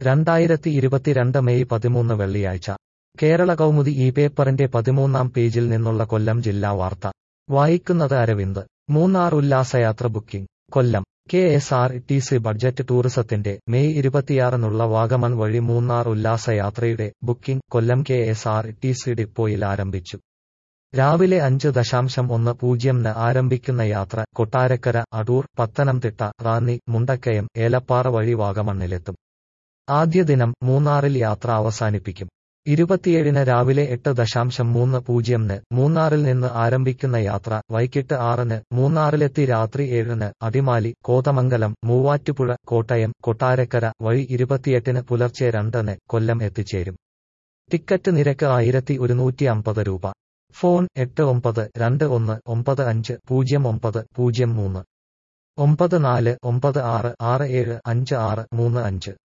രണ്ടായിരത്തി ഇരുപത്തിരണ്ട് മെയ് പതിമൂന്ന് വെള്ളിയാഴ്ച കേരള കൗമുദി ഈ പേപ്പറിന്റെ പതിമൂന്നാം പേജിൽ നിന്നുള്ള കൊല്ലം ജില്ലാ വാർത്ത വായിക്കുന്നത് അരവിന്ദ് മൂന്നാർ ഉല്ലാസയാത്ര booking Kollam K S R T C budget ടൂറിസത്തിന്റെ മെയ് ഇരുപത്തിയാറിനുള്ള വാഗമൺ വഴി മൂന്നാർ ഉല്ലാസയാത്രയുടെ booking Kollam K S R T C ഡിപ്പോയിൽ ആരംഭിച്ചു രാവിലെ അഞ്ച് ദശാംശം ഒന്ന് പൂജ്യംന് ആരംഭിക്കുന്ന യാത്ര കൊട്ടാരക്കര അടൂർ പത്തനംതിട്ട റാന്നി മുണ്ടക്കയം ഏലപ്പാറ വഴി വാഗമണ്ണിലെത്തും ആദ്യ ദിനം മൂന്നാറിൽ യാത്ര അവസാനിപ്പിക്കും ഇരുപത്തിയേഴിന് രാവിലെ എട്ട് ദശാംശം മൂന്ന് പൂജ്യംന് മൂന്നാറിൽ നിന്ന് ആരംഭിക്കുന്ന യാത്ര വൈകിട്ട് ആറിന് മൂന്നാറിലെത്തി രാത്രി ഏഴിന് അടിമാലി കോതമംഗലം മൂവാറ്റുപുഴ കോട്ടയം കൊട്ടാരക്കര വഴി ഇരുപത്തിയെട്ടിന് പുലർച്ചെ രണ്ടിന് കൊല്ലം എത്തിച്ചേരും ടിക്കറ്റ് നിരക്ക് ആയിരത്തി ഒരുന്നൂറ്റി അമ്പത് രൂപ ഫോൺ എട്ട് ഒമ്പത് രണ്ട് ഒന്ന് ഒമ്പത് അഞ്ച് പൂജ്യം ഒമ്പത് പൂജ്യം മൂന്ന് ഒമ്പത് നാല് ഒമ്പത് ആറ് ആറ് ഏഴ് അഞ്ച് ആറ് മൂന്ന് അഞ്ച്